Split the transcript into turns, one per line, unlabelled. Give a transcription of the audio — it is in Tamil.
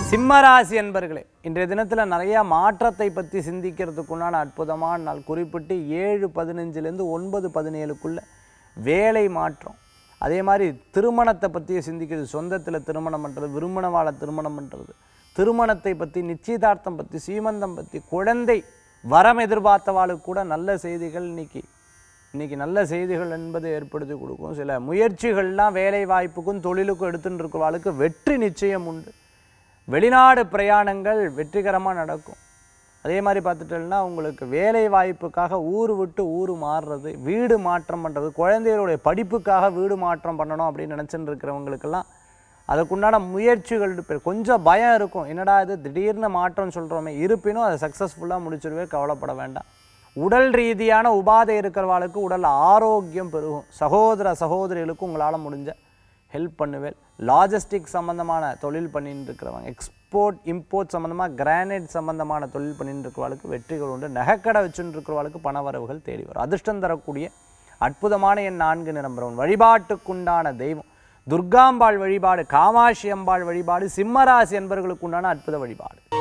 சிம்மராசி என்பர்களே இன்றைய தினத்தில் நிறைய மாற்றத்தை பற்றி சிந்திக்கிறதுக்குண்டான அற்புதமான நாள் குறிப்பிட்டு ஏழு பதினஞ்சுலேருந்து ஒன்பது பதினேழுக்குள்ள வேலை மாற்றம் அதே மாதிரி திருமணத்தை பற்றி சிந்திக்கிறது சொந்தத்தில் திருமணம் பண்ணுறது விருமண வாழ திருமணம் பண்ணுறது திருமணத்தை பற்றி நிச்சயதார்த்தம் பற்றி சீமந்தம் பற்றி குழந்தை வரம் எதிர்பார்த்தவாளுக்கு கூட நல்ல செய்திகள் இன்னைக்கு இன்னைக்கு நல்ல செய்திகள் என்பது ஏற்படுத்தி கொடுக்கும் சில முயற்சிகள்லாம் வேலை வாய்ப்புக்கும் தொழிலுக்கும் எடுத்துட்டு இருக்கிறவாளுக்கு வெற்றி நிச்சயம் உண்டு வெளிநாடு பிரயாணங்கள் வெற்றிகரமாக நடக்கும் அதே மாதிரி பார்த்துட்டோம்னா உங்களுக்கு வேலை வாய்ப்புக்காக ஊர் விட்டு ஊர் மாறுறது வீடு மாற்றம் பண்ணுறது குழந்தைகளுடைய படிப்புக்காக வீடு மாற்றம் பண்ணணும் அப்படின்னு நினச்சிட்டு இருக்கிறவங்களுக்கெல்லாம் அதுக்குண்டான முயற்சிகள் பெ- கொஞ்சம் பயம் இருக்கும் என்னடா இது திடீர்னு மாற்றம் சொல்கிறோமே இருப்பினும் அதை சக்ஸஸ்ஃபுல்லாக முடிச்சிருவே கவலைப்பட வேண்டாம் உடல் ரீதியான உபாதை இருக்கிறவாளுக்கு உடல் ஆரோக்கியம் பெருகும் சகோதர சகோதரிகளுக்கு உங்களால் முடிஞ்ச ஹெல்ப் பண்ணுவேன் லாஜிஸ்டிக் சம்மந்தமான தொழில் பண்ணிட்டு இருக்கிறவங்க எக்ஸ்போர்ட் இம்போர்ட் சம்மந்தமாக கிரானைட் சம்மந்தமான தொழில் பண்ணிட்டு இருக்கிறவங்களுக்கு வெற்றிகள் உண்டு நகைக்கடை வச்சுட்டு இருக்கிறவங்களுக்கு பண வரவுகள் தேடி வரும் அதிர்ஷ்டம் தரக்கூடிய அற்புதமான என் நான்கு நிரம்புறவன் வழிபாட்டுக்குண்டான தெய்வம் துர்காம்பாள் வழிபாடு காமாட்சி அம்பாள் வழிபாடு சிம்மராசி என்பவர்களுக்கு உண்டான அற்புத வழிபாடு